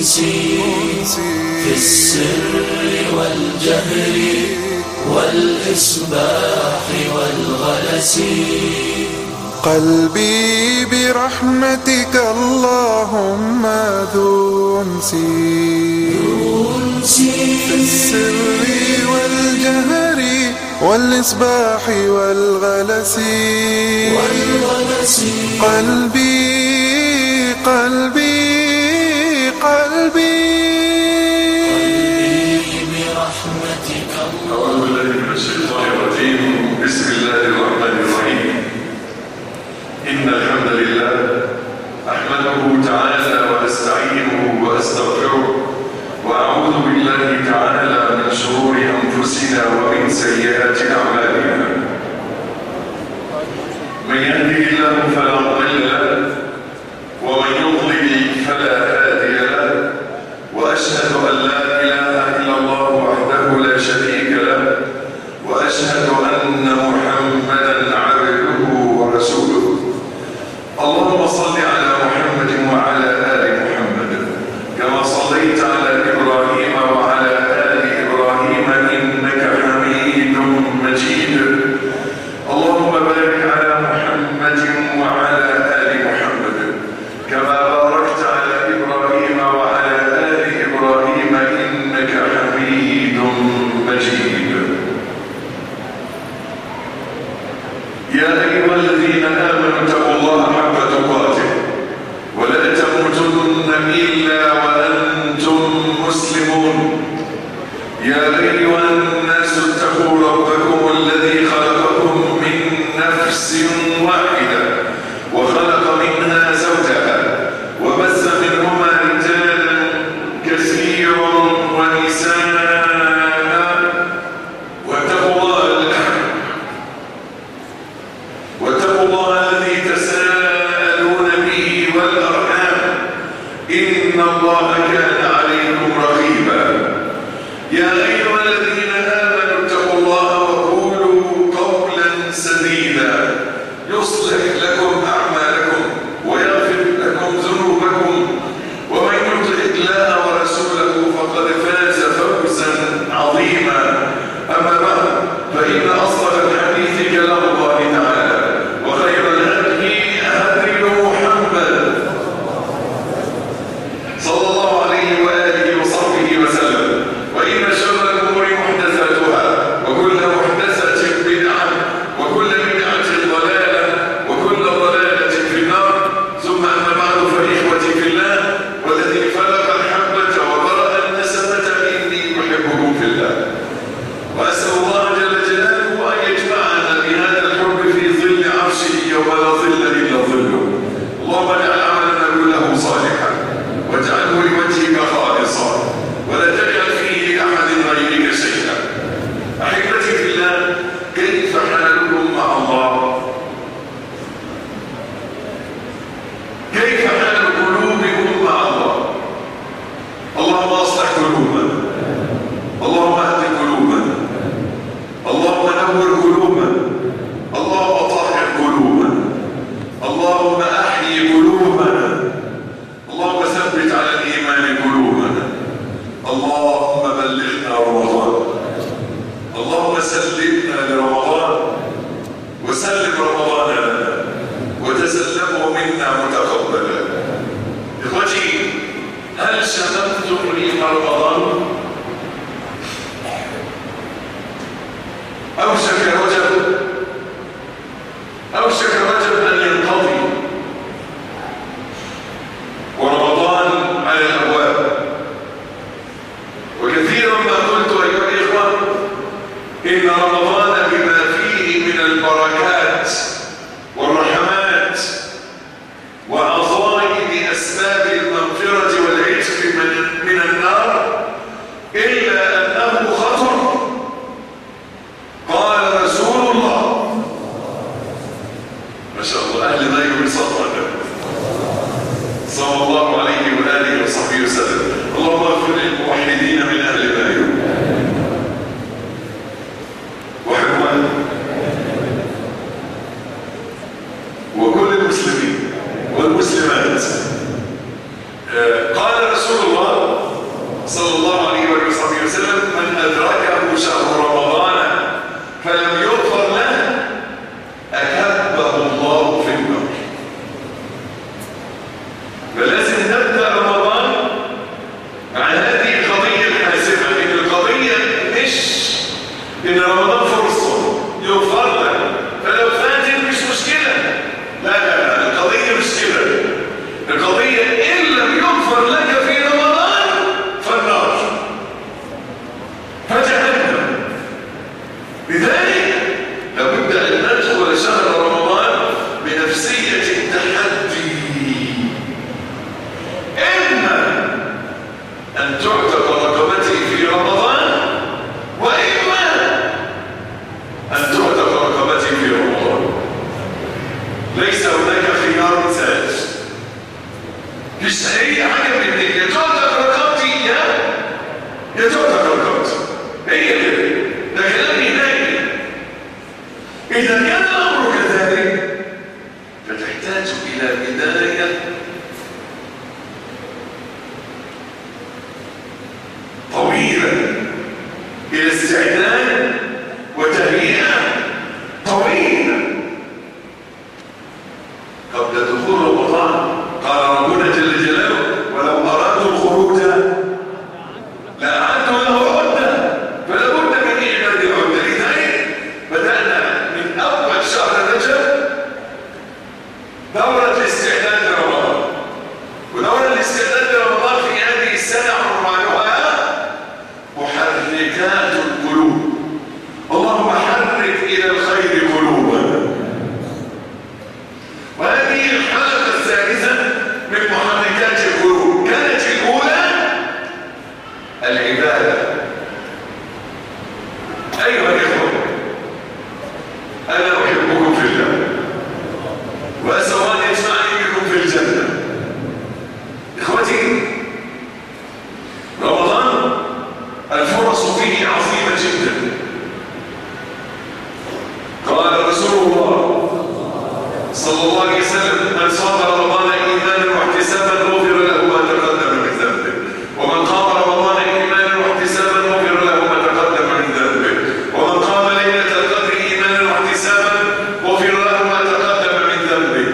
أنسي في السر والجهر والإصباح والغلس قلبي برحمتك اللهم ذو أنسي في السر والجهر والإصباح والغلس والغلس قلبي قلبي قلبي برحمتك أعوذ بالله من الشيطان الرجيم بسم الله الرحمن الرحيم إن الحمد لله أحمده تعالى وأستعينه وأستغفره وأعوذ بالله تعالى من شرور أنفسنا ومن سيئات أعمالنا من يهده الله فلا مضل له ومن يضلل فلا هادي له وأشهد أن لا إله إلا الله وحده لا شريك له وأشهد أن محمدا عبده ورسوله اللهم صل على محمد وعلى آل محمد كما صليت على إبراهيم وعلى آل إبراهيم إنك حميد مجيد اللهم بارك على محمد وعلى آل محمد كما باركت على إبراهيم وعلى آل إبراهيم إنك حميد مجيد يا أيها الذين آمنوا اتقوا الله حق تقاته ولا تموتن إلا وأنتم مسلمون يا أيها الناس اتقوا ربكم الذي خلقكم من نفس واحدة وخلق منها زوجها وبث منهما رجالا كثيرا ونساء واتقوا الله واتقوا الله الذي تساءلون به والأرحام إن الله كان عليكم رقيبا يا أيها الذين آمنوا اتقوا الله وقولوا قولا سديدا يصلح لكم أعمالكم ويغفر لكم ذنوبكم ومن يطع الله ورسوله فقد فاز فوزا عظيما أما بعد فإن أصدق الحديث كلام الله تعالى وخير الهدي هدي محمد صلى الله عليه وآله وصحبه وسلم وإن شر الأمور محدثاتها وكل محدثة بدعة وكل بدعة ضلالة وكل ضلالة في النار ثم أما بعد فإخوتي في الله والذي فلق الحبة وبرأ النسمة إني أحبكم في الله وأسأل الله جل جلاله أن يجمعنا بهذا الحب في ظل عرشه يوم لا ظل إلا ظله اللهم اجعل عملنا كله صالحا واجعله لوجهك خالصا ولا تجعل فيه لأحد غيرك شيئا أحبتي في الله كيف حالكم مع الله كيف حال قلوبكم مع الله اللهم اصلح قلوبنا اللهم اهد قلوبنا اللهم نور قلوبنا اللهم طهر قلوبنا اللهم احيي قلوبنا اللهم ثبت على الايمان قلوبنا اللهم بلغنا رمضان اللهم سلمنا لرمضان وسلم رمضان لنا وتسلمه منا متقبلا اخوتي هل شممتم ريح رمضان أوشك رجب أوشك رجب أن ينقضي ورمضان على الأبواب وكثيرا ما قلت أيها الإخوة إن رمضان بما فيه من البركات والرحمات وعظائم أسباب المغفرة والعتق من, من النار صلى الله عليه وآله وصحبه وسلم من أدركه شهر رمضان فلم يغفر له أكبه الله في النار فلازم نبدأ رمضان مع هذه القضية الحاسمة إن القضية مش إن رمضان فرصة يغفر لك فلو فاتت مش مشكلة لا لا لا القضية مش كده القضية إن لم يغفر لك في رمضان فالنار فجهنم لذلك لابد أن ندخل شهر رمضان بنفسية التحدي إما أن تعتق رقبتي في رمضان وإما أن تعتق رقبتي في رمضان ليس هناك خيار ثالث مش أي حاجة من دي يا تعتق رقبتي يا يا تعتق رقبتي هي كده ده كلام نهائي إذا كان الأمر كذلك فتحتاج إلى بداية طويلة إلى استعداد وتهيئة طويلة قبل دخول رمضان قال ربنا جل جلاله ولو أرادوا الخروج لأعدوا له عدة فلا بد من إعداد العدة لذلك بدأنا من أول شهر رجب دورة الاستعداد لرمضان ودورة الاستعداد لرمضان في هذه السنة عنوانها محركات القلوب اللهم حرك إلى الخير قلوبنا وهذه الحلقة الثالثة من محركات القلوب كانت الأولى العبادة أيها الإخوة أنا أحبكم في الله وأسأل الله أن يجمعني بكم في الجنة إخوتي رمضان الفرص فيه عظيمة جدا قال رسول الله صلى الله عليه وسلم من صام رمضان ايمانا واحتسابا غفر له ما تقدم من ذنبه ومن قام رمضان ايمانا واحتسابا غفر له ما تقدم من ذنبه ومن قام ليله القدر ايمانا واحتسابا غفر له ما تقدم من ذنبه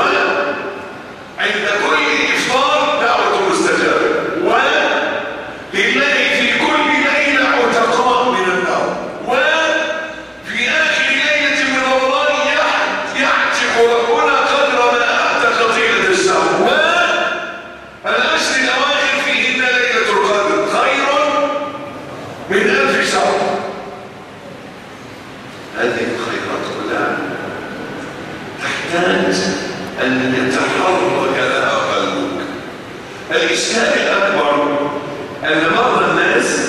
وعند كل افطار دعوه مستجابه ولله في كل ليله عتقاء من النار وفي اخر ليله من رمضان يح- يعتق ربنا قدر ما اعتق طيله الشهر والعشر الاواخر فيهن ليله القدر خير من الف شهر هذه الخيرات كلها تحتاج ان يتحرك لها قلبك الاشكال الاكبر ان بعض الناس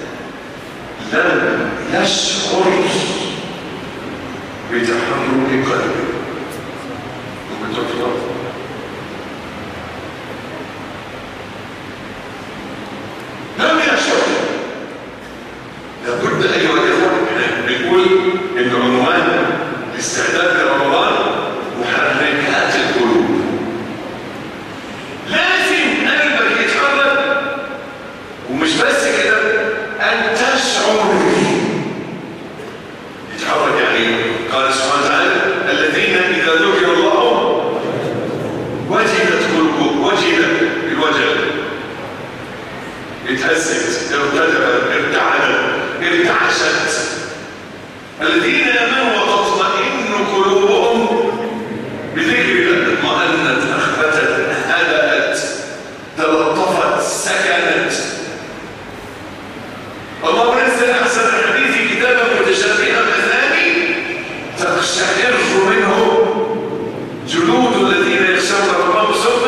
لم يشعر بتحرك قلبه ممكن تفضل لم يشعر لابد ايها الاخوه احنا بنقول ان عنوان الاستعداد لرمضان محركات القلوب لازم قلبك يتحرك ومش بس كده ان تشعر يتحرك يعني قال سبحانه وتعالى الذين اذا ذكر الله وجلت قلوبهم وجلت بالوجل اتهزت ارتجفت ارتعدت ارتعشت الذين امنوا وتطمئن قلوبهم بذكر الله اطمأنت اخبتت هدأت تلطفت سكنت الله نزل احسن الحديث كتابا متشابها مثاني تقشعر منه جلود الذين يخشون ربهم ثم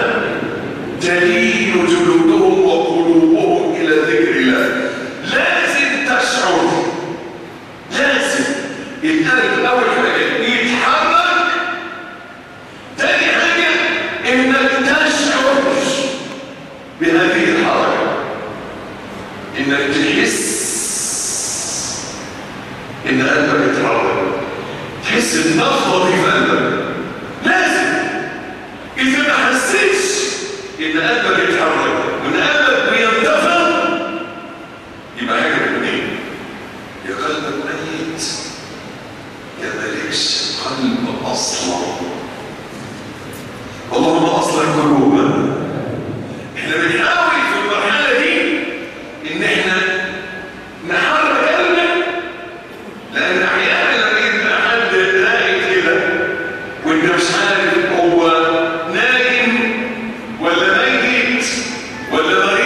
تلين جلودهم وقلوبهم الى ذكر الله لازم تشعر لازم القلب اول حاجه يتحرك تاني حاجه انك تشعر بهذه الحركه انك تحس ان قلبك يتحرك تحس النفضه دي في قلبك لازم اذا ما حسيتش ان قلبك يتحرك وان قلبك بينتفض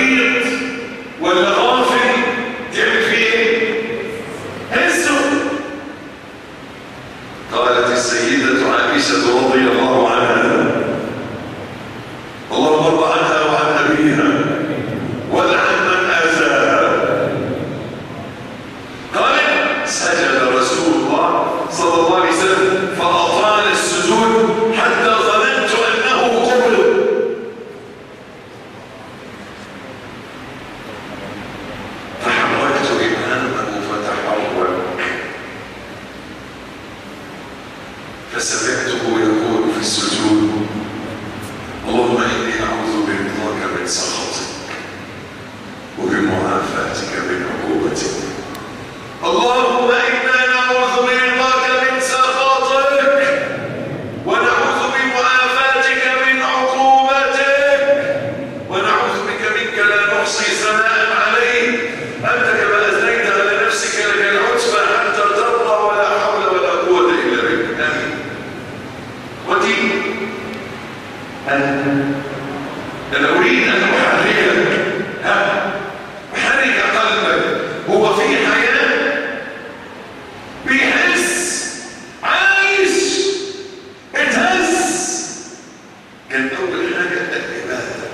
مريض ولا غافل تعمل فيه ايه؟ هزه قالت السيدة عائشة رضي الله عنها اللهم ارضى عنها وعن أبيها ولعن من آذاها قال سجد رسول الله صلى الله عليه وسلم فأطال السجود حتى ظننت أنه قبل فحركت إمامه فتحرك فسمعته يقول في السجود اللهم إني أعوذ برضاك من سخطك وبمعافاتك من عقوبتك اللهم إنا نعوذ برضاك من سخطك ونعوذ بمعافاتك من عقوبتك ونعوذ بك منك لا نحصي ثناء عليك أنت كما أثنيت على نفسك لك العتبى حتى ترضى ولا حول ولا قوة إلا بك آمين ودي أن أنا أريد أن أحركك ها أحرك قلبك هو في حياة بيحس عايش اتهز كان أول حاجة العبادة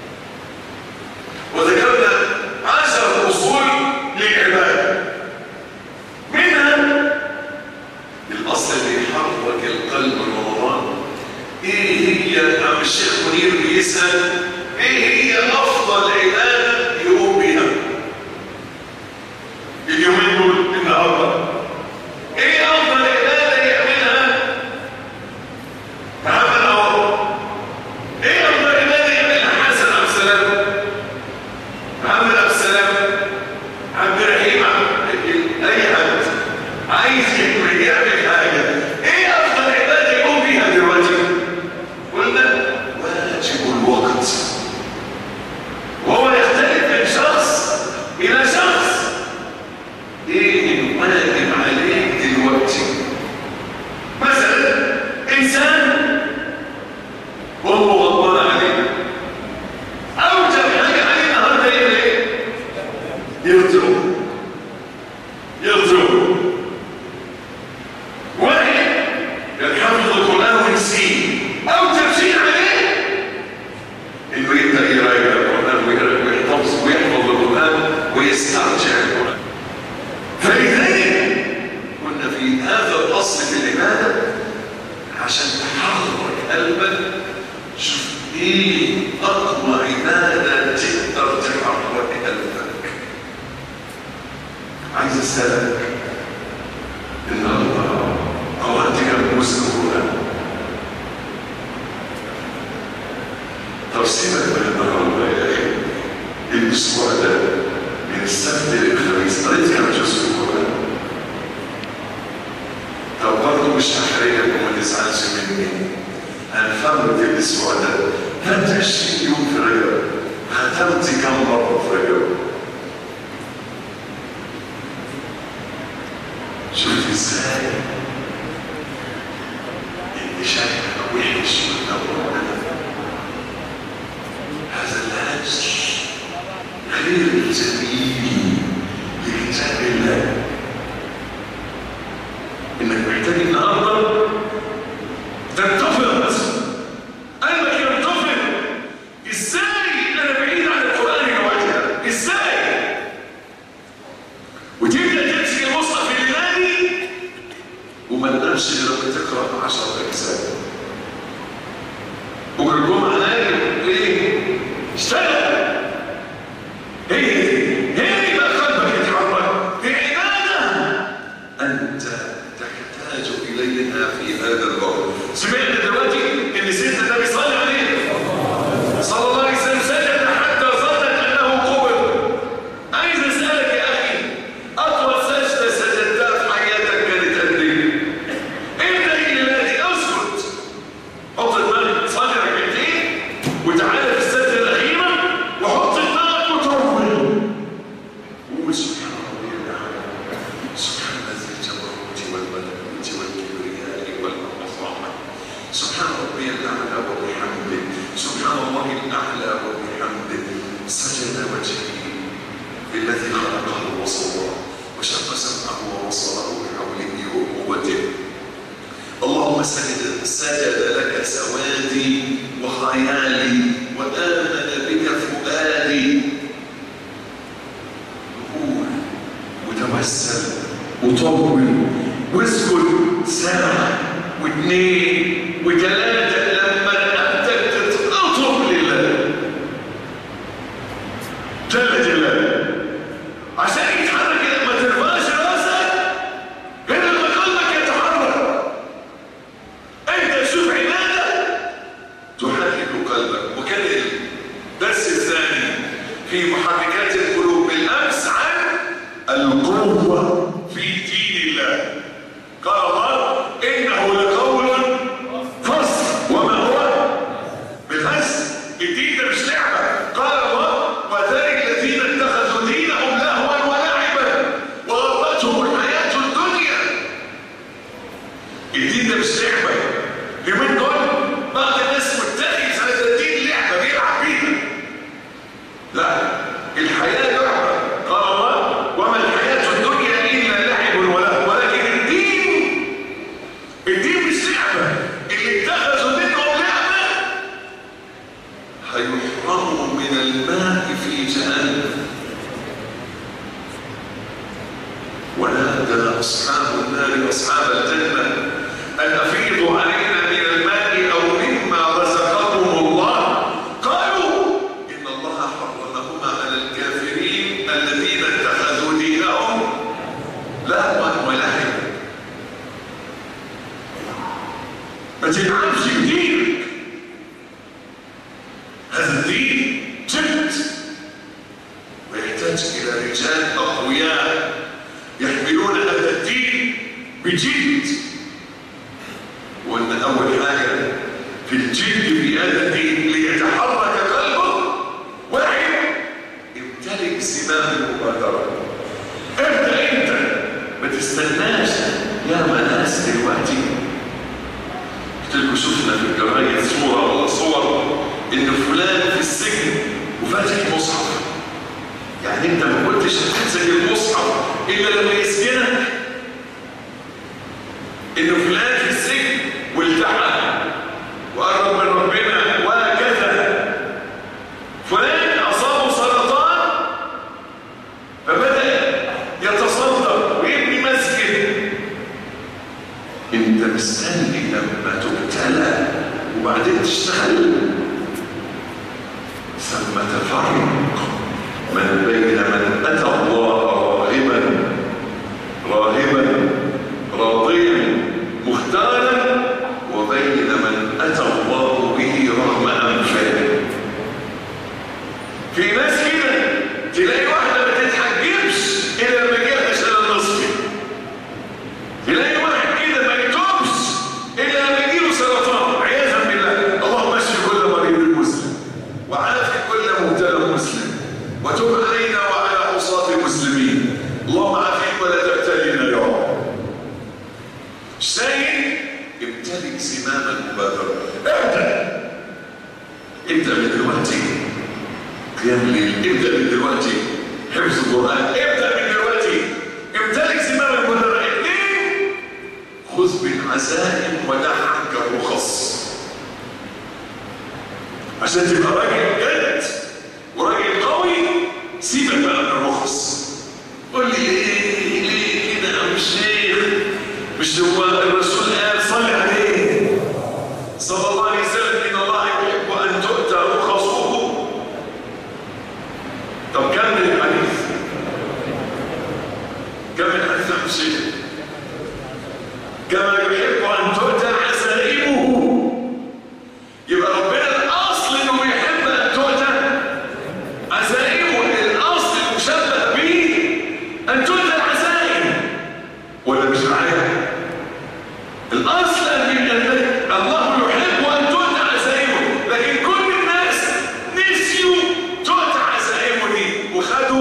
وذكرنا عشر أصول للعبادة منها الأصل اللي يحرك القلب رمضان إيه هي عم الشيخ منير بيسأل إيه هي أفضل عبادة يقوم بها اليومين دول النهارده إيه أفضل عبادة يعملها محمد عوض إيه أفضل عبادة يعملها حسن عبد السلام محمد عبد السلام عبد الرحيم عبد اي حد عايز يعمل يعمل حاجه ايه افضل عباده يقوم بيها دلوقتي قلنا واجب الوقت وهو يختلف من شخص الى شخص ايه الواجب عليك دلوقتي مثلا انسان وهو غضبان عليك اوجب حاجه عليه النهارده يعمل ايه يرجو يرجو واحد يحفظ القرآن ونسيه أوجب شيء عليه إنه يبدأ يراجع القرآن ويقرأ ويحفظ ويحفظ القرآن ويسترجع القرآن فلذلك قلنا في هذا الأصل في العبادة عشان تحرك قلبك شوف إيه أقوى عبادة تقدر تحرك قلبك عايز اسالك النهارده قرات كم جزء القران طب سيبك من النهارده يا اخي الاسبوع ده من السبت للخميس قريت كم جزء القران طب برضه مش هحرجك وما تزعلش مني هنفرد الاسبوع ده 23 يوم في رجب ختمت كم مره في رجب شوف ازاي اللي شايفك وحش وتدور هذا الهجر غير الجميل لكتاب الله انك محتاج النهارده تنتفض قلبك ينتفض ازاي انا بعيد عن القران دلوقتي ازاي وتبدا تمسك المصحف الليلاني وما تنامش غير لما تقرا 10 اجزاء بكره الجمعه نايم ايه؟ اشتغل هي دي هي دي بقى قلبك يتحرك في عباده انت تحتاج اليها في هذا الوقت سمعنا دلوقتي ان سيدنا النبي صلى عليه صلى الله عليه وسلم سجد حتى ظنت انه قبل عايز اسالك يا اخي اطول سجده سجدتها في حياتك كانت قد ايه؟ ابدا الى اسكت حط دماغك صلي ركعتين وتعالى في السجده الاخيره وحط دماغك وتروح وجه وجهه الذي خلقه وصوره وشق سمعه وبصره بحوله وقوته اللهم سجد سجد لك سوادي وخيالي وآمن بك فؤادي قول وتوسل وطول واسكت ساعة واثنين وثلاثة لما رقبتك تتقطب لله جل جلاله عشان يتحرك ما ترفعش راسك غير لما قلبك يتحرك انت تشوف عباده تحرك قلبك وكان الدرس الثاني في محركات القلوب بالامس عن القوه في دين الله قال الله انه لقول فصل وما هو بالهزل الدين ده مش لعبه قال الله وذلك الذين اتخذوا دينهم لهوا ولعبا وغرتهم الحياه الدنيا الدين ده مش لعبه اليومين دول بعض الناس متخذ هذا الدين لعبه بيلعب بيها لا الحياه لعبه قال الله وما الحياه الدنيا الا لعب ولهو ولكن الدين الدين مش لعبه اللي اتخذوا دينهم لعبه هيحرموا من الماء في جهنم ونادى أصحاب النار أصحاب الجنة أن أفيضوا علينا من الماء أو مما رزقكم الله قالوا إن الله حرمهما على الكافرين الذين اتخذوا دينهم لهوا ولعبا ما تلعبش بدينك هذا الدين جد ويحتاج إلى رجال أقوياء يحملون هذا الدين بجد وأن أول حاجة في الجد في هذا الدين ليتحرك قلبه واحد امتلك زمام المبادرة ابدأ أنت ما تستناش يا ناس دلوقتي قلت لكم شفنا في الجرايد صورة ولا صور إن فلان في السجن وفاتح مصحف يعني أنت ما كنتش هتمسك المصحف إلا لما يسجنك إن فلان في السجن والتحق وقرب من ربنا وهكذا فلان أصابه سرطان فبدأ يتصدق ويبني مسجد انت مستني لما تبتلى وبعدين تشتغل ثم تفرق من بين من اتى الله راغبا راهبا راضيا مختارا وبين من اتى الله به رغم انفه في ناس كده تلاقي واحده ما تتحجبش الا لما يجيها عشان النصفي تلاقي واحد كده ما يتوبش الا لما يجيله سرطان عياذا بالله اللهم اشف كل مريض مسلم وعافي كل مبتلى مسلم وتب علينا وعلى عصاة المسلمين اللهم عافيك ولا تبتلينا يا رب شيء امتلك زمام المبادرة ابدأ ابدأ من دلوقتي قيام الليل ابدأ من دلوقتي حفظ القرآن ابدأ من دلوقتي امتلك زمام المبادرة اثنين خذ بالعزائم ودع عنك الرخص عشان تبقى راجل جد وراجل قوي سيبك بقى من الرخص قول لي ليه ليه كده يا عم الشيخ مش هو الرسول قال صلي عليه صلى الله عليه وسلم ان الله يحب ان تؤتى رخصه طب كمل الحديث كمل الحديث يا عم الشيخ كما يحب ان تؤتى عزائمه يبقى ربنا الاصل انه بيحب ان تؤتى عزائمه الاصل المشبه به ان تؤتى العزائم ولا مش معايا الاصل ان أن الله يحب ان تؤتى عزائمه لكن كل الناس نسيوا تؤتى عزائمه دي وخدوا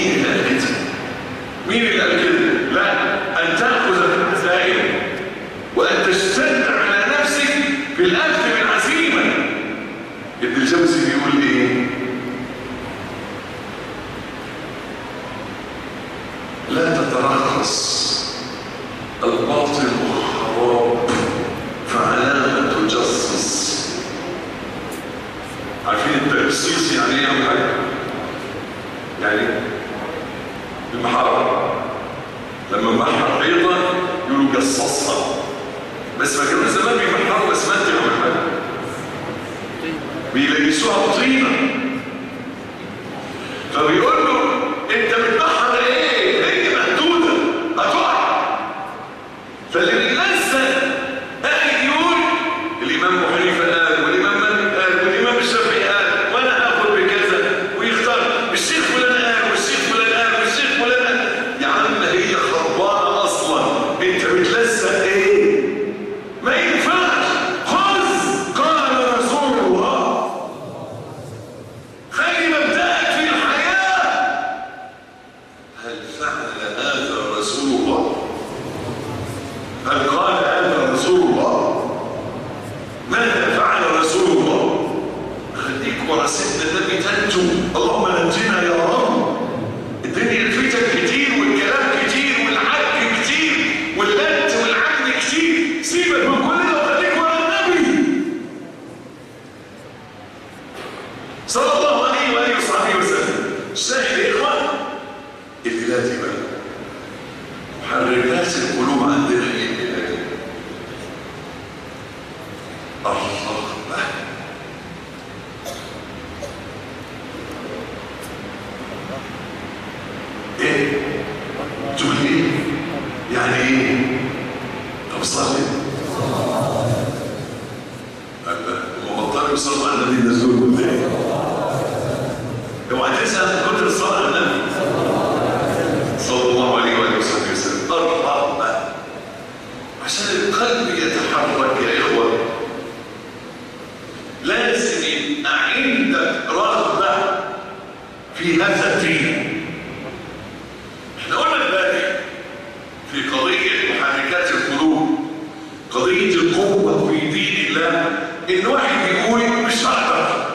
مين اللي قال كده؟ مين اللي قال كده؟ لا أن تأخذ بالعزائم وأن تشتد على نفسك بالأخذ بالعزيمة ابن الجوزي بيقول إيه؟ لا تترخص الباطل خراب فعلامة تجصص عارفين التجصيص يعني ايه يا حاجة؟ يعني المحارة لما محر حيطة يقولوا جصصها بس ما كانوا زمان بيمحروا اسمنت يا حاجة بيلبسوها بطينة فبيقول له انت بتبحر ايه؟ هي محدودة هتقع فاللي بيلزق قاعد يقول الامام ابو حنيفه قال والامام مالك قال والامام الشافعي قال وانا هاخد بكذا ويختار الشيخ فلان قال والشيخ فلان قال والشيخ فلان قال يا عم هي خربانه اصلا انت بتلزق ايه؟ ما ينفعش خذ قال رسول الله خلي مبدأك في الحياه هل فعل هذا رسول الله؟ هل قال هذا رسول الله ماذا فعل رسول الله خليك ورا سيدنا النبي تنجو اللهم نجنا يا رب الدنيا الفتن كتير والكلام كتير والعك كتير واللت والعجن كتير سيبك من كل ده وخليك ورا النبي صلى الله عليه واله وصحبه وسلم الشاهد يا اخوان الليلات دي بقى محركات القلوب عندنا ايه الهي الرغبة ايه تقول ايه يعني ايه طب صلي هم بطلوا يصلوا على النبي نزلوا كل ايه اوعى تنسى كتر الصلاه على النبي صلى الله عليه وآله وصحبه وسلم الرغبة عشان القلب يتحرك يا إخوة لازم يبقى عندك رغبة في هذا الدين احنا قلنا امبارح في قضية محركات القلوب قضية القوة في دين الله إن واحد يقول مش هقدر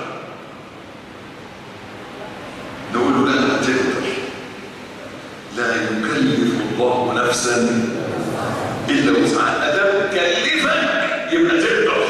نقول له لا هتقدر لا يكلف الله نفسا الا وسعها ادام كلفك يبقى تقدر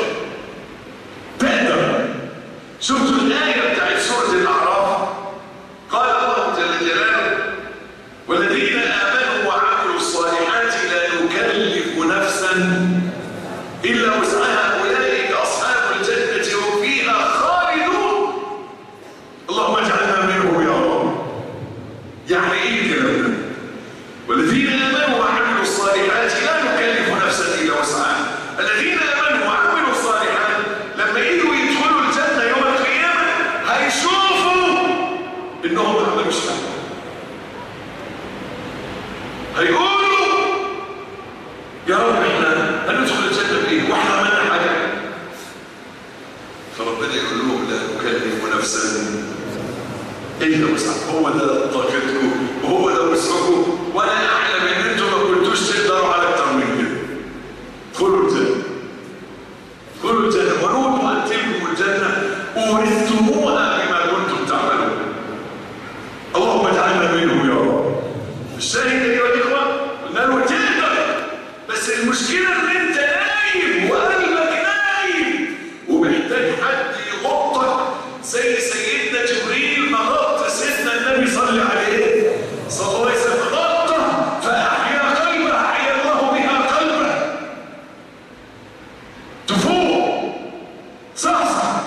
تقدر شفتوا الايه بتاعت سوره الاعراف قال الله جل جلاله والذين امنوا وعملوا الصالحات لا نكلف نفسا الا وسعها اولئك اصحاب الجنه هم فيها خالدون اللهم اجعلنا منهم يا رب يعني ايه الكلام ده والذين امنوا وعملوا الصالحات لا نكلف نفسا الا وسعها الذين امنوا وعملوا الصالحات لما يجوا يدخلوا الجنه يوم القيامه هيشوفوا انهم ما عملوش حاجه هيقولوا يا رب احنا هندخل الجنه بايه واحنا عملنا حاجه فربنا يقول لهم لا نكلف نفسا الا وسعها هو ده طاقتكم وهو ده وسعكم وانا اعلم ان انتم ما كنتوش تقدروا على اكتر من كده ادخلوا الجنه ادخلوا الجنه ونود ان تلكم الجنه اورثتموها بما كنتم تعملون اللهم اجعلنا منهم يا رب الشاهد ايها الاخوه قلنا له تقدر بس المشكله ان انت نايم وقلبك نايم ومحتاج حد يغطك زي سيدنا جبريل ما غط سيدنا النبي صلى عليه صلى الله عليه وسلم غطه فاحيا قلبه احيا الله بها قلبه تفوق صحصح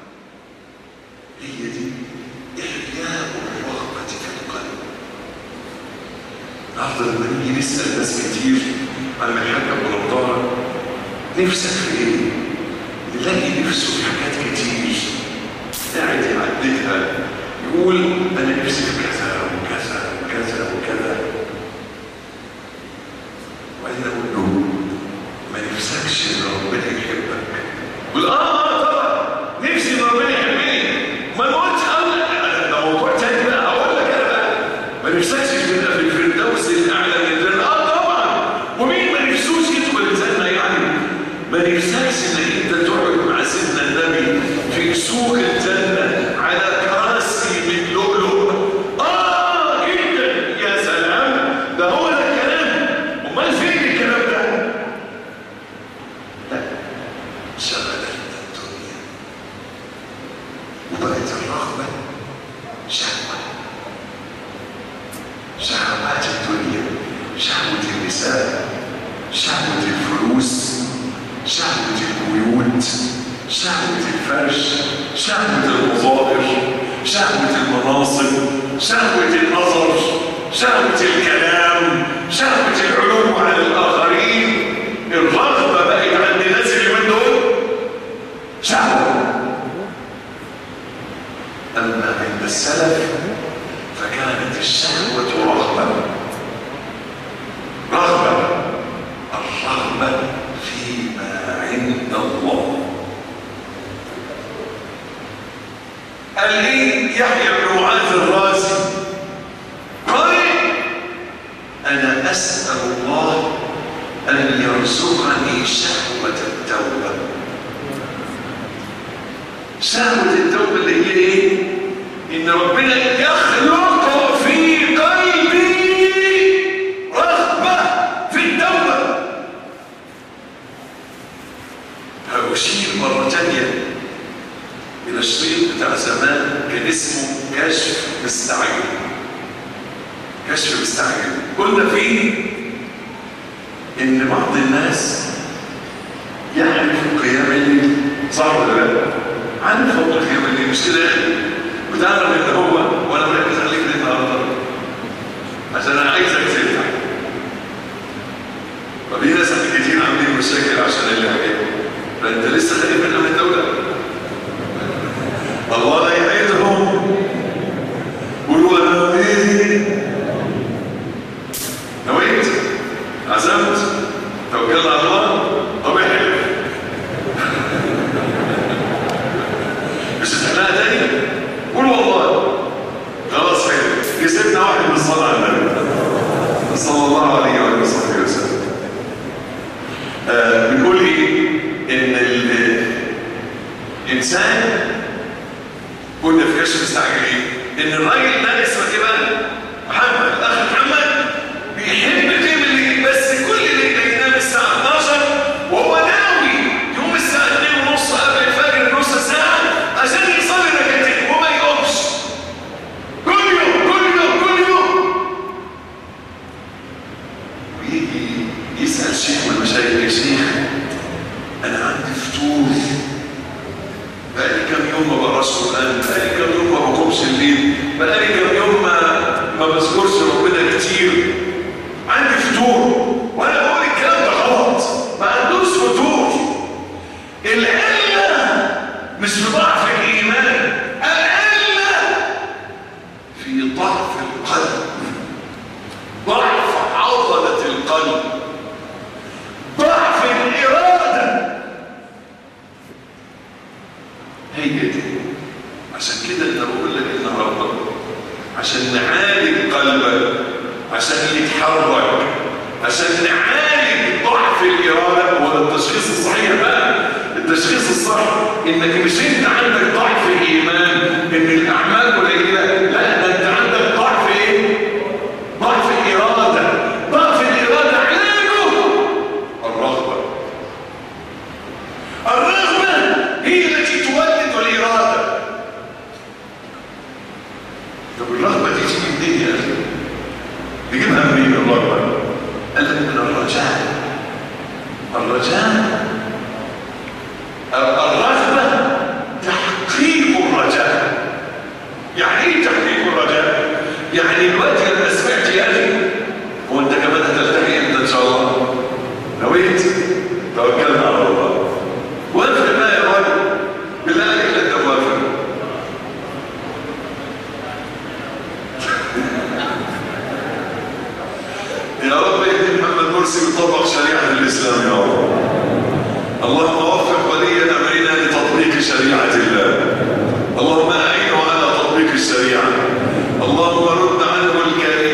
هي دي احياء الرغبه في القلب النهارده لما نيجي نسال ناس كتير عن الحاج ابو نضاره نفسك في ايه؟ نلاقي نفسه في حاجات كتير قاعد يعددها يقول انا نفسي في كذا وكذا وكذا وكذا وبعدين اقول له ما نفسكش ان ربنا يحبك يقول اه اه طبعا نفسي ان ربنا يحبني ما قلتش اقول لك ده موضوع تاني بقى هقول لك انا بقى ما ما نفسكش تبقى في الفردوس الاعلى من الجنه اه طبعا ومين ما نفسوش يدخل الجنه يعني ما نفسكش انك انت تقعد مع سيدنا النبي في سوق الجنه على كراسي من لؤلؤ اه جدا يا سلام ده هو ده الكلام امال فين الكلام ده لا شغلتنا الدنيا وبقت الرغبه شهوه شهوات الدنيا شهوة النساء شهوة الفلوس شهوة البيوت شهوة الفرش شهوة المظاهر شهوة المناصب شهوة النظر شهوة الكلام شهوة العلو على الآخرين الرغبة بقت عند الناس اللي من دول شهوة أما عند السلف فكانت الشهوة رغبة رغبة الرغبة فيما عند الله قال لي يحيى بن معاذ الرازي قال أنا أسأل الله أن يرزقني شهوة التوبة شهوة التوبة اللي هي إيه؟ إن ربنا يخلق في قلبي رغبة في التوبة هأشير مرة تانية إلى الشريط بتاع زمان كان اسمه كشف مستعجل كشف مستعجل قلنا فيه إن بعض الناس يعرف قيام الليل صح ولا لا؟ عارف فضل قيام الليل مش كده يا أخي؟ وتعرف ان هو وانا مركز عليك ليه النهارده عشان انا عايزك تفتح طب في ناس كتير عاملين مشاكل عشان اللي حكيته فانت لسه خايف من امن الدوله الله لا يعيدهم قولوا انا نويت نويت عزمت توكلنا على الله طب احلف مش هتحلها تاني قول والله خلاص خير كسبنا واحد من الصلاة على النبي صلى الله عليه وآله وصحبه وسلم آه بنقول ايه ان الانسان كنا في كشف مستعجلين ان الراجل ده اسمه ايه بقى محمد الاخ محمد بيحب الجيم اللي بس كل اللي ينام الساعه 12 وهو ناوي يقوم الساعه 2 ونص قبل الفجر نص ساعه عشان يصلي ركعتين وما يقومش كل يوم كل يوم كل يوم ويجي يسال شيخ من المشايخ يا شيخ انا عندي فتور بقالي كام يوم ما بقراش قران بقالي كام يوم ما بقومش الليل بقالي كام يوم ما ما بذكرش ربنا كتير عندي فتور وانا بقول الكلام ده غلط ما عندوش فتور العله مش في ضعف الايمان العله في ضعف القلب ضعف عضله القلب ضعف الاراده هي دي عشان كده انا بقول لك النهارده عشان نعالج قلبك عشان يتحرك عشان نعالج ضعف الاراده هو ده التشخيص الصحيح بقى التشخيص الصح انك مش انت عندك ضعف ايمان ان الاعمال قليله لا ده انت عندك ضعف ايه؟ ضعف اراده ضعف الاراده علاجه الرغبه الرغبة هي التي تولد الإرادة طب الرغبة دي تيجي منين يا أخي؟ نجيبها منين الرغبة؟ قال لك من الرجاء الرجاء الرغبة تحقيق الرجاء يعني ايه تحقيق الرجاء؟ يعني دلوقتي لما سمعت يا أخي هو أنت كمان هتلتقي إمتى إن شاء الله؟ نويت توكلنا على الله وافق بقى يا راجل بالله عليك انت موافق يا رب يهدي محمد مرسي ويطبق شريعه الاسلام يا رب اللهم وفق ولي امرنا لتطبيق شريعه الله اللهم اعينه على تطبيق الشريعه اللهم رد عنه الكائنات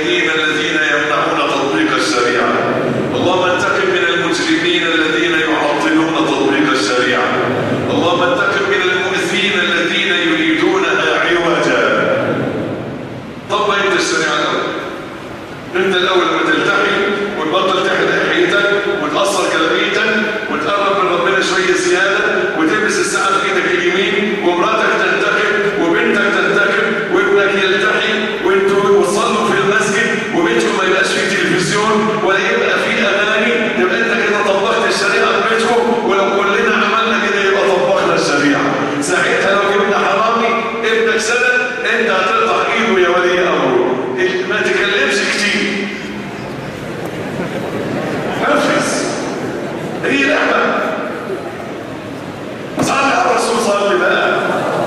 انت الاول لما تلتحي وتبطل تحرق حيتك وتقصر كلبيتك وتقرب من ربنا شويه زياده وتلبس الساعه في ايدك اليمين ومراتك تنتخب وبنتك تنتخب وابنك يلتحي وانتوا توصلوا في المسجد وبيتكم ما يبقاش فيه تلفزيون ولا يبقى فيه اغاني يبقى انت كده طبقت الشريعه في بيتكم ولو كلنا عملنا كده يبقى طبقنا الشريعه ساعتها لو جبنا حرامي ابنك سنه انت هتقطع ايده يا ولي امره ما تكلمش كتير نفس هي لعبه صلي على الرسول صلي بقى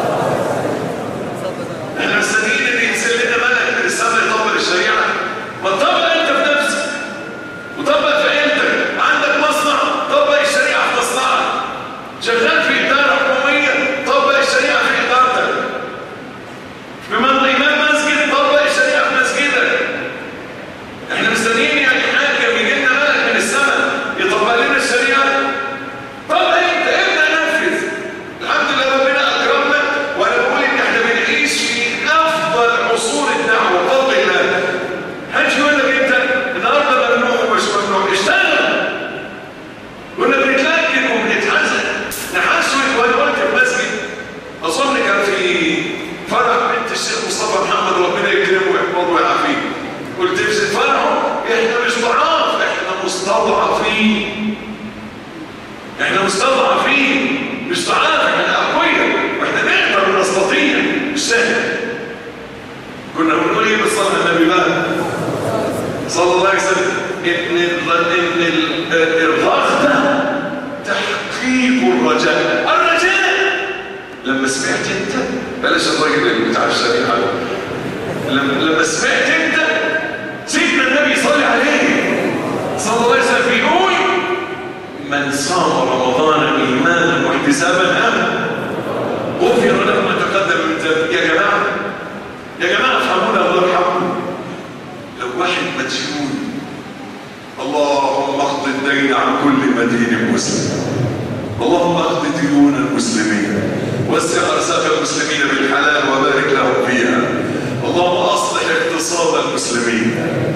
احنا مستنيين ان ينزل لنا ملك من السماء يطبق الشريعه ما تطبق انت في نفسك وطبق في عيلتك عندك مصنع طبق الشريعه في مصنعك شغال في اداره حكوميه طبق الشريعه في ادارتك بمن امام مسجد طبق الشريعه في مسجدك احنا مستنيين يعني حاكم يجي لنا ملك من السماء يطبق لنا الشريعه طب انت ابدا نفذ الحمد لله ربنا اكرمنا وانا بقول ان احنا بنعيش في افضل عصور الدعوه بفضل الله هاتش يقول لك انت النهارده ممنوع ومش ممنوع اشتغل كنا بنتلكن وبنتحزن نحسن وانا قلت في مسجد اظن كان في فرح بنت الشيخ مصطفى محمد ربنا يكرمه ويحفظه ويعافيه قلت في فرحه احنا مش ضعاف احنا مستضعفين احنا مستضعفين مش ضعاف احنا اقوياء واحنا نقدر نستطيع مش سهل كنا بنقول ايه بالصلاه على النبي بقى صلى الله عليه وسلم ان ال- ان ال- الرغبه تحقيق الرجاء الرجاء لما سمعت انت بلاش الراجل اللي بتاع الشريعه لما لما سمعت انت سيدنا النبي صلى عليه صلى الله عليه وسلم بيقول من صام رمضان ايمانا واحتسابا ام غفر له ما تقدم من ذنبه يا جماعه يا جماعه افهمونا الله يرحمكم لو واحد مديون اللهم اقض الدين عن كل مدين مسلم اللهم اقض ديون المسلمين وسع ارزاق المسلمين بالحلال وبارك لهم فيها اللهم اصلح اقتصاد المسلمين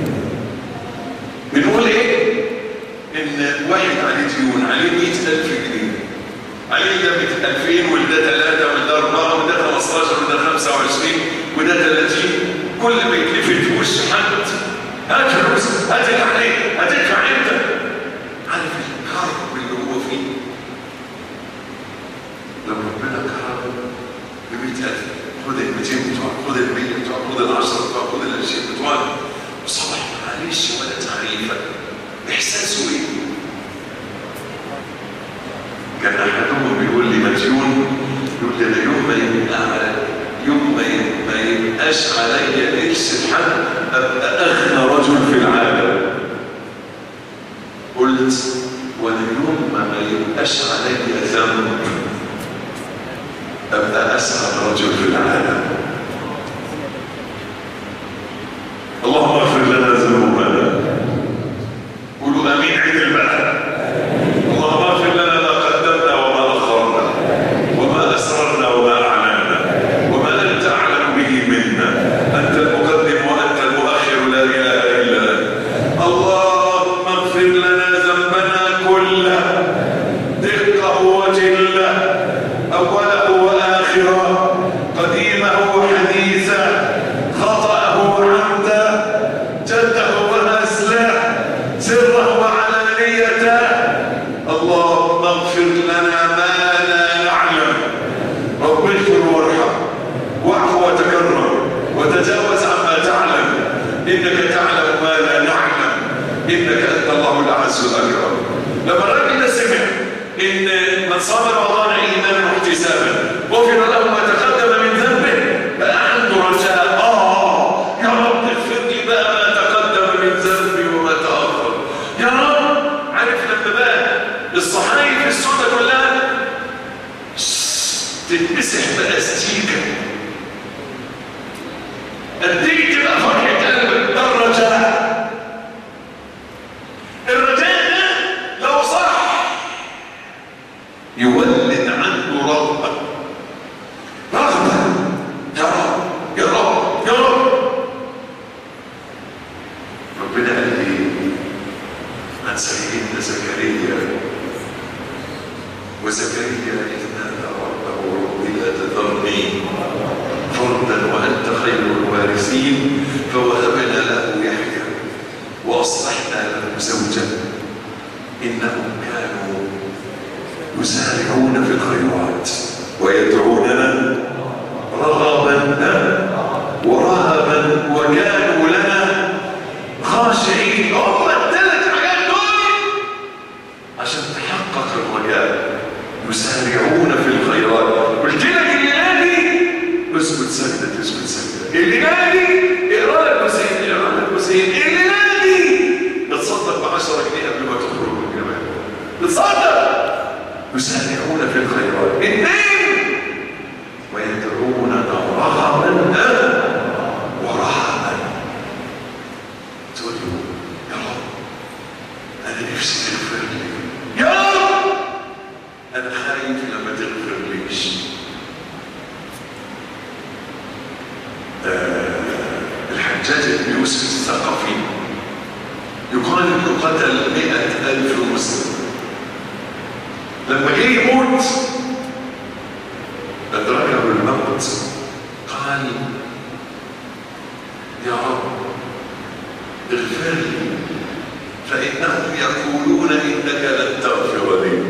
بنقول ايه ان واحد عليه ديون عليه 100000 جنيه عليه ده 2000 وده 3 وده 4 وده 15 وده 25 وده 30 كل ما يتلفت في وش حد هات فلوس هات اللي عليك هتدفع امتى عارف الكرب اللي هو فيه لو ربنا كرم ب 100000 خد ال 200 بتوعك خد ال 100 بتوعك خد ال 10 بتوعك خد ال 20 بتوعك وصبح معلش ولا تعريفك احساسه ايه؟ كان احدهم بيقول لي مديون يقول لي انا يوم ما يبقى يوم ما يبقى- ما يبقاش عليا اكسب حد ابقى اغنى رجل في العالم قلت وانا يوم ما ما يبقاش عليا ذنب ابقى اسعد رجل في العالم اللهم اغفر لنا ذنوبنا قولوا امين عيد البلد اللهم اغفر لنا ما قدمنا وما اخرنا وما اسررنا وما اعلنا وما انت اعلم به منا انت المقدم وانت المؤخر لا اله الا انت اللهم اغفر لنا ذنبنا كله دقه وجله اوله واخره قديمه وحديثه خطاه وعمده جده وهزله سره وعلانيته اللهم اغفر لنا ما لا نعلم رب اغفر وارحم واعف وتكرم وتجاوز عما تعلم انك تعلم ما لا نعلم انك انت الله العز الاكرم لما الراجل ده سمع ان من صام رمضان ايمانا واحتسابا غفر له ما تقدم من ذنبه بقى عنده رجاء اه يا رب اغفر لي بقى ما تقدم من ذنبي وما تاخر يا رب عارف لما بقى الصحايف السوداء كلها تتمسح باستيكه قد ايه تبقى فرحه قلبك ده الرجاء الرجاء ده لو صح يولد عنده رغبه رغبه يا رب يا رب يا رب ربنا قال لي عن سيدنا زكريا وزكريا إذ نادى ربه رب لا تذرني فردا وأنت خير الوارثين فوهبنا له يحيى وأصلحنا له زوجا إنهم كانوا يسارعون في الخيرات ويدعوننا رغبا ورهبا وكانوا لنا خاشعين هم الثلاث حاجات دول عشان تحقق الرجاء يسارعون في الخيرات قلت لك اللي نادي اسكت سجدة اسكت سجدة اللي نادي اقرا لك حسين اقرا لك حسين اللي نادي اتصدق ب 10 جنيه قبل ما تخرج من الجامعة اتصدق يسارعون في الخيرات اثنين ويدعوننا رغبا ورهبا تقول له يا رب انا نفسي تغفر لي يا رب انا خايف لما تغفر ليش آه الحجاج بن يوسف الثقفي يقال انه قتل مئة ألف مسلم لما جه يموت أدركه الموت قال يا رب اغفر لي فإنهم يقولون إنك لن تغفر لي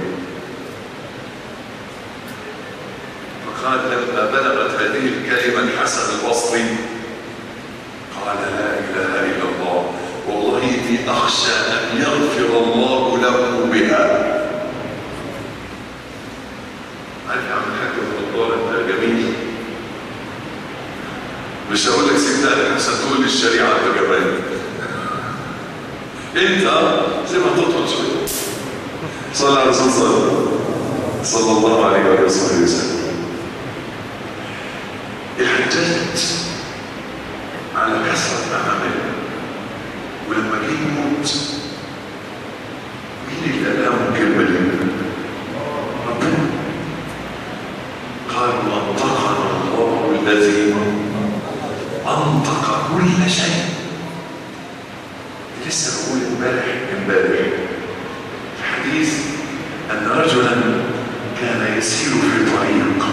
فقال لما بلغت هذه الكلمة الحسن البصري قال لا إله إلا الله والله إني أخشى أن يغفر الله له بها عارف يا عم الحاج الفضال انت جميل مش هقول لك سيبنا لك عشان تقول لي الشريعه انت جبان انت زي ما تطول شويه صلى على رسول صلى صلى الله عليه وآله وصحبه وسلم الحجاج على كثرة أعماله ولما جه يموت مين اللي قال لهم الكلمة دي؟ ربنا قالوا أنطقنا الله الذي أنطق كل شيء لسه بقول امبارح امبارح في حديث أن رجلا كان يسير في طريق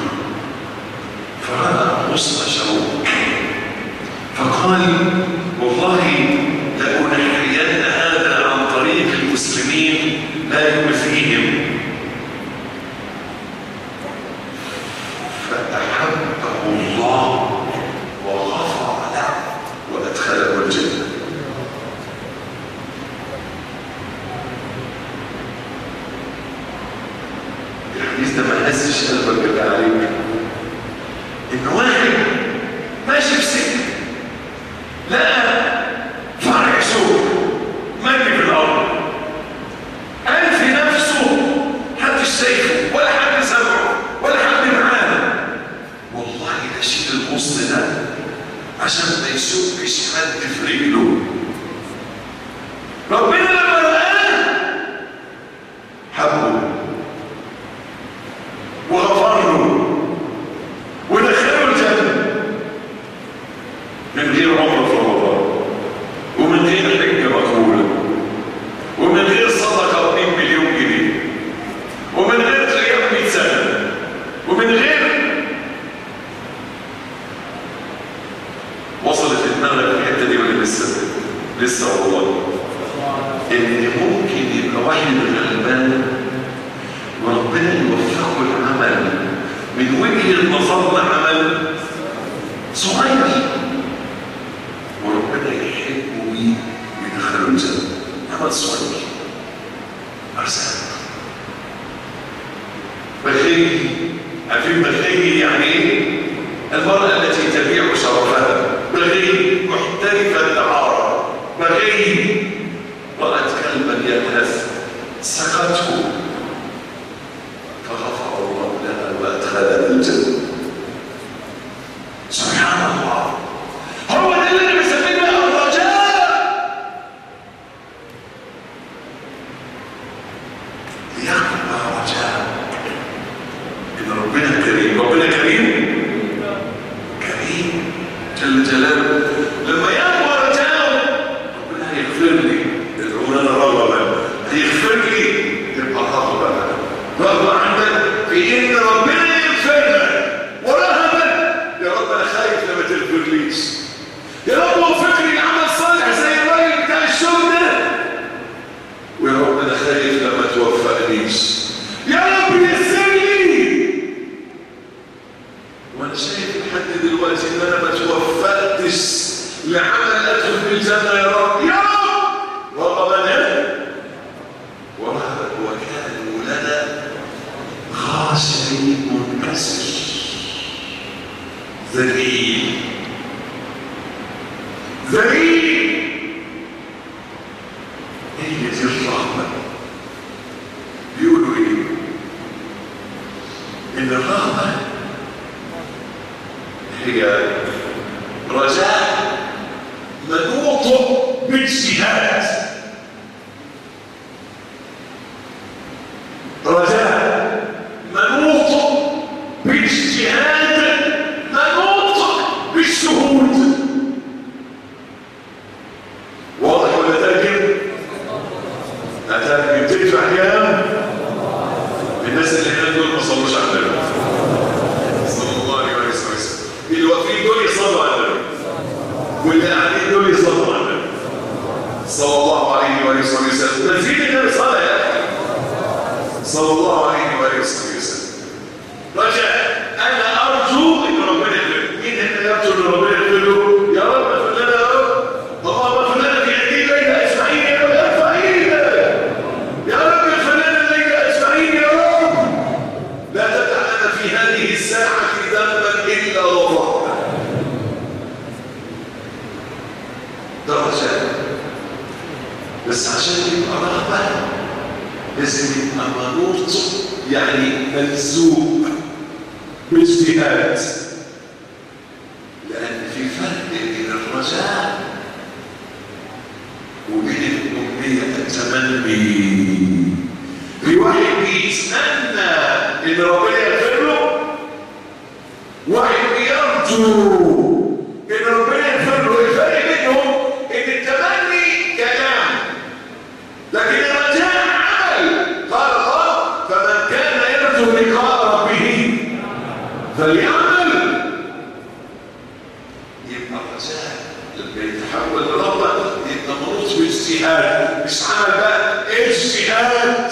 فرأى غصن شوك فقال والله لأنحين هذا عن طريق المسلمين لا يؤذيهم فأحبه الله وغفر له وأدخله الجنة الحديث ده ما هزش قلبك بالله عليك إن واحد ماشي في سكة لقى فرع سوق مرمي في الأرض قال في نفسه محدش شايفه ولا حد سامعه ولا حد معاه والله ده شيل الغصن ده عشان ما يسوقش حد في رجله ربنا لما رآه حبه وغفر له ودخله الجنة من غير عمر في رمضان ومن غير حجة مقبولة ومن غير صدقة 2 مليون جنيه ومن غير قيام 100 سنة ومن غير وصلت دماغك الحتة دي ولا لسه؟ لسه والله إن ممكن يبقى واحد غلبان وربنا يوفقه العمل من وجهة نظرنا عمل صغير وربنا يحبه بيه ويدخله الجنة عمل صغير أرزاق بخيل عارفين بخيل يعني ايه؟ المرأة التي تبيع شرفها بخيل محترفة الدعارة بخيل رأت كلبا يلهث سقته فغفر الله لها وأدخلها الجنة سبحان الله هو ده اللي انا بسميه الرجاء ليكن لها رجاء ان ربنا كريم ربنا كريم كريم جل جلاله لما يقوى رجاءه ربنا هيغفر ذليل ذليل هي دي الرغبة بيقولوا ايه ان الرغبة هي رجاء منوط باجتهاد رجاء منوط باجتهاد منوط بالشهود واضح ولا ترجم؟ هترجم تدفع كام؟ الناس اللي هنا دول ما صلوش على النبي صلى الله عليه وسلم اللي واقفين دول يصلوا على النبي واللي قاعدين دول يصلوا على النبي صلى الله عليه وآله وسلم نزيد النبي صلى يا أخي صلى الله عليه وآله وسلم رجاء أنا أرجو إن ربنا يغفر مين هنا يرجو إن ربنا يغفر له يا رب اغفر لنا يا رب اللهم اغفر لنا في هذه الليلة أجمعين يا رب أجمعين يا رب اغفر لنا الليلة أجمعين يا رب لا تدع لنا في هذه الساعة ذنبا إلا غفرته درجات بس عشان يبقى رغبة لازم يبقى منوط يعني ملزوق باجتهاد لأن في فرق بين الرجاء وبين الأمنية التمني في واحد بيتمنى إن ربنا يغفر له واحد بيرجو إن ربنا يغفر له الفرق بينهم إن التمني كلام لكن الرجاء عمل قال الله فمن كان يرجو لقاء ربه فليعمل يبقى الرجاء لما يتحول لرغبه يبقى منوط باجتهاد مش عمل بقى اجتهاد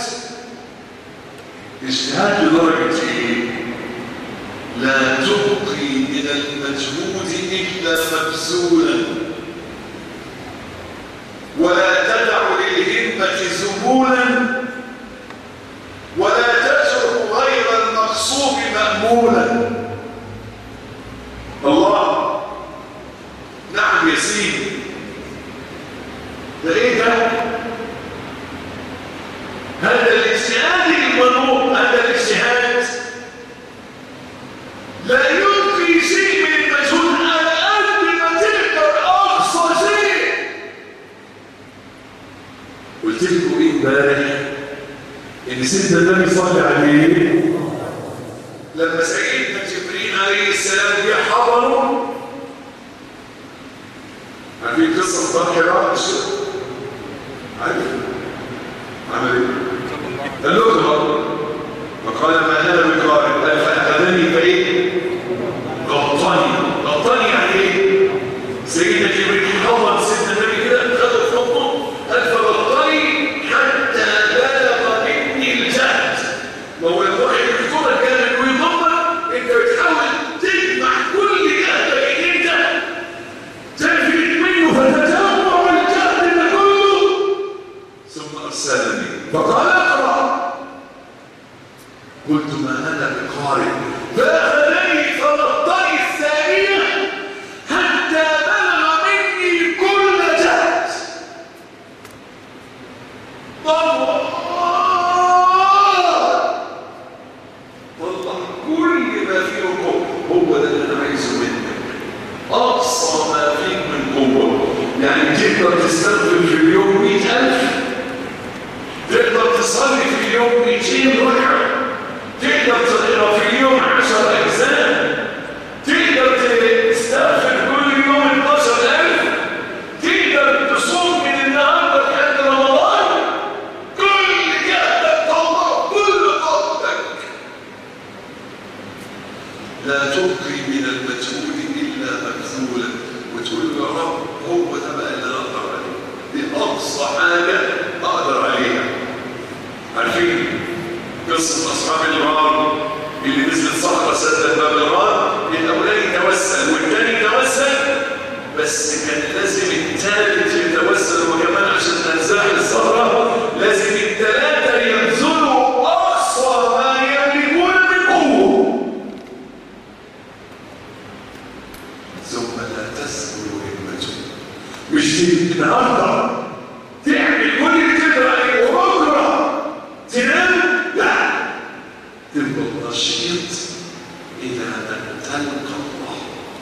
اجتهاد لدرجه ايه؟ لا تبقي من المجهود الا مبذولا ولا تدع للهمة زبولا ولا تترك غير المقصود مأمولا الله نعم يا سيدي ده ايه ده هذا الاجتهاد المنوط هذا الاجتهاد لا يلقي شيء من المجهود على قد ما تقدر اقصى شيء قلت لكم ايه امبارح ان سيدنا النبي صلى عليه لما سيدنا جبريل عليه السلام جه حضره عارفين قصه طرح حراء الشيخ عارف عمل ايه قال له اقرا فقال ما انا بقارئ قال فاخذني فايه غطاني غطاني يعني ايه سيدنا جبريل حضر سيدنا النبي كده خده في حضنه قال فغطاني حتى بلغ مني الجهد ما هو لما واحد يذكرك كان انه يضمك انت بتحاول تجمع كل جهدك ان انت تفلت منه فتتوقع الجهد ده كله ثم ارسلني فقال اقرا قلت ما انا بقارئ فاخذني فغطاني الثانيه حتى بلغ مني كل جهد الله طلع كل ما فيه قوة هو ده اللي انا عايزه منك اقصى ما فيك من قوة يعني تقدر تستخدم في اليوم 100000 تقدر تصلي في اليوم 200 ركعة تقدر تقرا في اليوم 10 اجزاء تقدر تستغفر كل يوم 12000 تقدر تصوم من النهارده لحد رمضان كل جهدك طلع كل قوتك لا تبقي من المجهول الا مبذولا وتقول يا رب هو ده بقى اللي انا اقدر عليه دي اقصى حاجه اقدر عليها عارفين قصه اصحاب الغار اللي نزلت صخره سدت باب الغار الاولاني توسل والثاني توسل بس كان لازم الثالث يتوسل وكمان عشان تنزاح الصخره لازم الثلاثه يبذلوا اقصى ما يملكون من قوه شئت إلى أن تلقى الله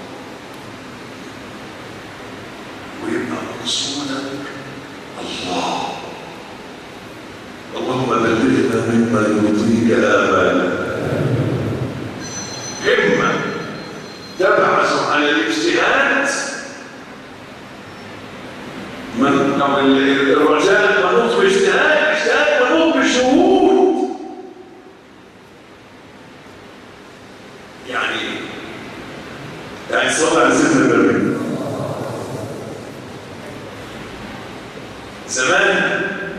ويبقى مقصودك الله اللهم بلغنا مما يرضيك آمالنا همة تبعث على الاجتهاد من أو الرجاء منوط باجتهاد اجتهاد منوط بشهود يعني يعني صلى على سيدنا النبي زمان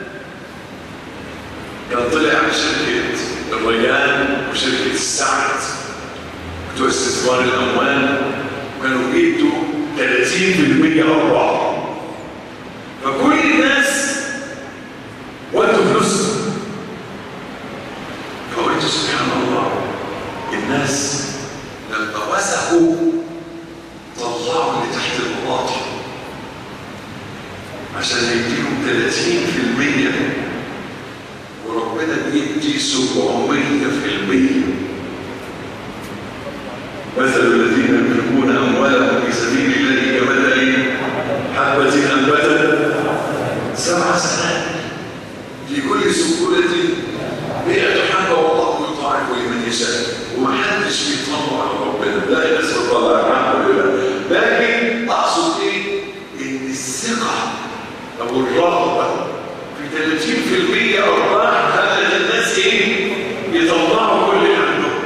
كان طلع شركة الريان وشركة السعد بتوع استثمار الأموال وكانوا بيدوا 30% أرباح فكل الناس ودوا فلوسهم فقلت سبحان الله الناس لما وثقوا طلعوا اللي تحت المواطن عشان يديهم 30% وربنا بيدي 700% مثل الذين ينفقون اموالهم في سبيل الله كمثل حبة انبتت سبع سنوات في كل سنبلة مئة حبة والله يضاعف لمن يشاء ومحدش بيطلع على ربنا لا الناس بتطلع الحمد لله لكن اقصد ايه؟ ان الثقة او الرغبة في 30% ارباح خلت الناس ايه؟ يطلعوا كل اللي عندهم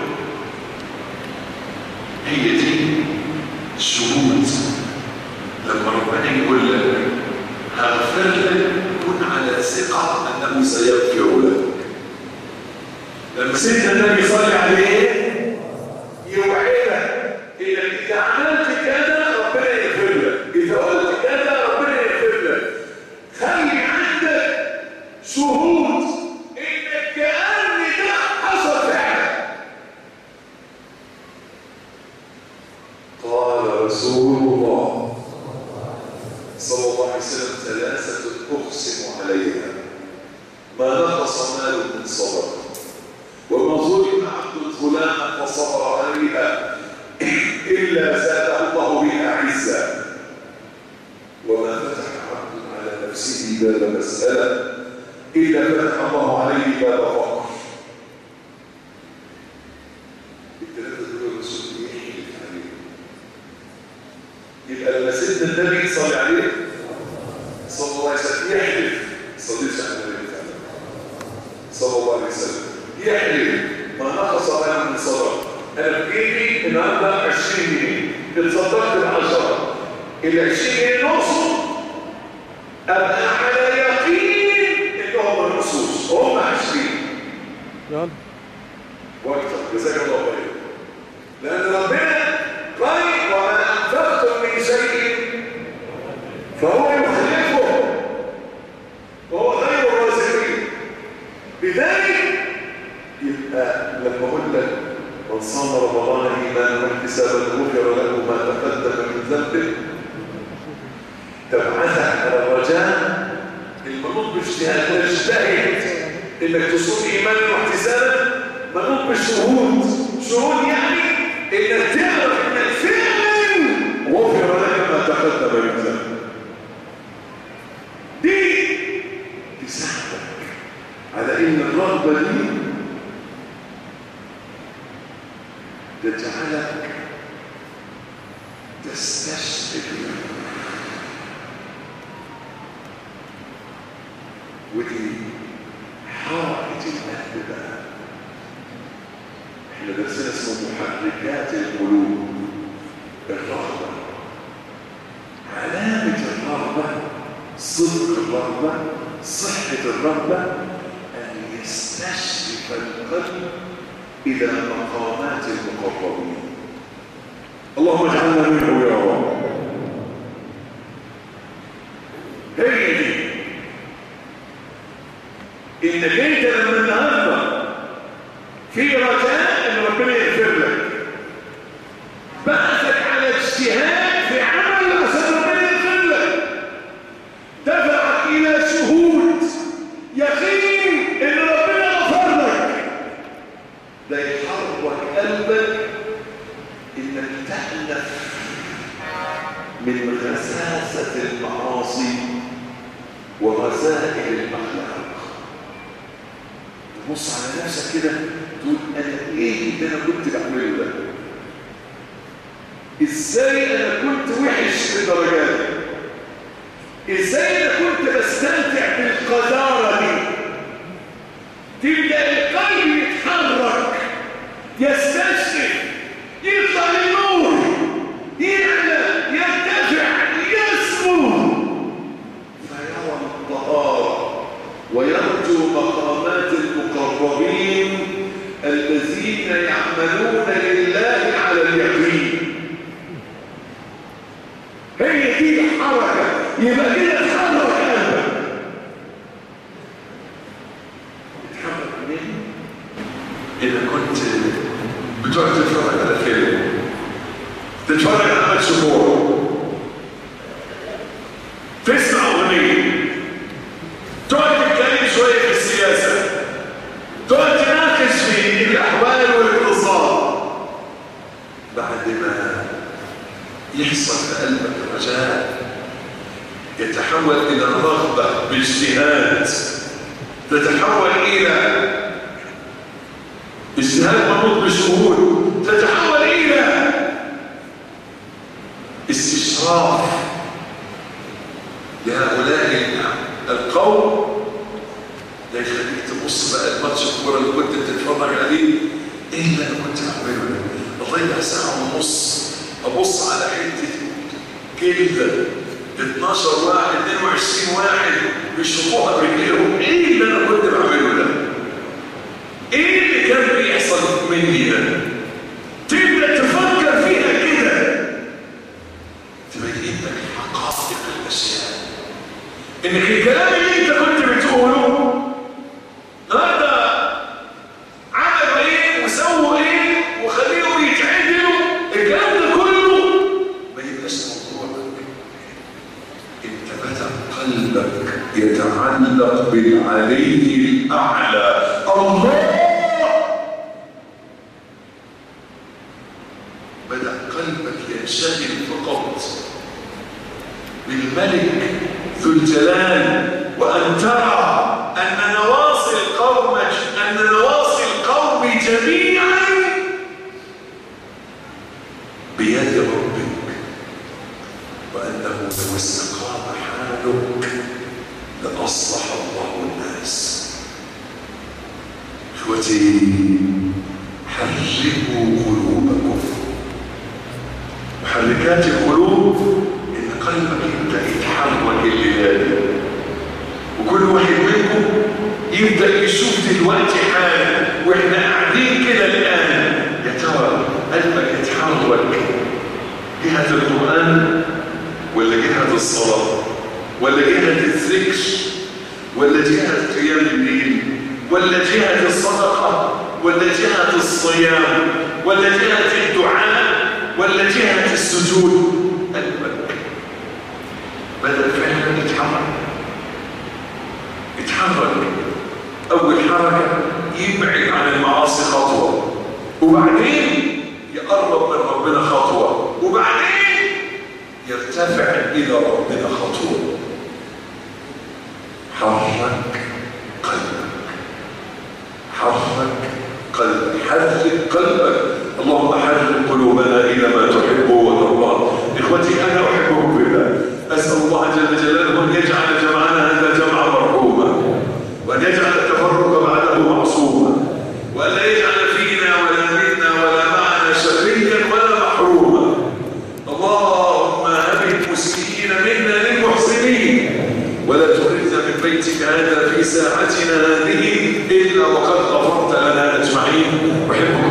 هي دي الشهود لما ربنا يقول لك هغفر لك كن على ثقة أنه سيغفر لك لما سيدنا النبي صلى عليه يوعدك إنك إذا عملت كذا ربنا يغفر لك إذا قلت كذا ربنا يغفر لك خلي عندك شهود إنك كأن ده حصل فعلا قال رسول الله صلى الله عليه وسلم ثلاثة أقسم عليها ما نقص مال من صبر وما ظلم عبد فلانا فصبر عليها إلا زاده الله بها عزا وما فتح عبد على نفسه باب مسألة إلا فتح الله عليه باب فقر الثلاثة دول الرسول يحلف عليهم يبقى لما سيدنا النبي صلى عليه صلى الله عليه وسلم يحلف صليت على النبي تعالى صلى الله عليه وسلم يحلف ما نقص مال من صدقه انا بجيبي النهارده 20 جنيه اتصدقت ب 10 ال 20 جنيه نقصوا ابقى على يقين انهم ما نقصوش هم 20 يلا واكثر جزاك الله خير لان ربنا قال وما انفقتم من شيء فهو يخلفه وهو خير الرازقين لذلك يبقى لما اقول لك من صام رمضان ايمانا واحتسابا غفر له ما تقدم من ذنبه تبعثك على الرجاء المنوط باجتهاد تجتهد انك تصوم ايمانا واحتسابا منوط بالشهود شهود يعني انك تعرف انك فعلا غفر لك ما تقدم من ذنبك دي تساعدك على ان الرغبه دي تجعلك تستشرف ودي حركه الاهل بقى احنا درسنا اسمه محركات القلوب الرغبه علامه الرغبه صدق الرغبه صحه الرغبه ان يستشرف القلب الى مقامات المقربين اللهم اجعلنا منه يا رب هي دي انك انت لما النهارده في رجاء ان ربنا يغفر لك بعثك على اجتهاد في عمل عشان ربنا يغفر لك دفعك الى شهود يقين ان ربنا غفر لك ده يحرك ورذائل الاخلاق تبص على نفسك كده تقول انا ايه اللي انا كنت بعمله ده ازاي انا كنت وحش للدرجه دي ازاي انا كنت بستمتع بالقذاره دي تبدا القلب يتحرك يستشرف يطلع للنور يعلى يرتفع يسمو فيرى الطهارة ويرجو مقامات المقربين الذين يعملون لله على اليقين هي دي الحركة يبقى كده تحرك قلبك تتحرك منين؟ إذا كنت بتقعد تتفرج على فيلم تتفرج على ماتش كورة تسمع أغنية تقعد تتكلم شوية في السياسة تقعد تناقش في الأحوال والاقتصاد بعد ما يحصل في قلبك رجاء يتحول إلى رغبة باجتهاد تتحول إلى اجتهاد مربوط بشهود تتحول إلى استشراف لهؤلاء القوم ده يخليك تبص بقى الماتش الكوره اللي كنت بتتفرج عليه ايه اللي انا كنت بعمله ده؟ اضيع ساعه ونص ابص على حته جلده 12 واحد 22 واحد بيشوفوها برجليهم ايه اللي انا كنت بعمله ده؟ ايه اللي كان بيحصل مني ده؟ تبدا تفكر فيها كده تبين لك حقائق الاشياء انك الكلام اللي انت كنت بتقوله هذا عملوا ايه وسووا ايه وخليهم يتعدلوا الكلام ده كله ما يبقاش موضوعك انت بدا قلبك يتعلق بالعلي الاعلى الله بدا قلبك ينشغل فقط بالملك ذو الجلال وأن ترى أن نواصي القوم أن نواصي القوم جميعا بيد ربك وأنه لو استقام حالك لأصلح الله الناس إخوتي حركوا قلوبكم محركات القلوب ان قلبك يبدا يتحرك الليالي وكل واحد منكم يبدا يشوف دلوقتي حاله واحنا قاعدين كده الان يا ترى قلبك يتحرك جهه القران ولا جهه الصلاه ولا جهه الذكر ولا جهه قيام الليل ولا جهه الصدقه ولا جهه الصيام ولا جهه الدعاء ولا جهة السجود قلبك بدأ فعلا يتحرك يتحرك أول حركة يبعد عن المعاصي خطوة وبعدين يقرب من ربنا خطوة وبعدين يرتفع إلى ربنا خطوة حرك قلبك حرك قلبك حرك قلبك اللهم حرك قلوبنا الى ما تحب وترضى اخوتي انا احبكم بالله اسال الله جل جلاله ان يجعل جمعنا هذا جمعا مرحوما وان يجعل التفرق بعده معصوما وان لا يجعل فينا ولا منا ولا معنا شقيا ولا محروما اللهم هب المسيئين منا للمحسنين ولا تخرجنا من بيتك هذا في ساعتنا هذه الا وقد غفرت لنا اجمعين احبكم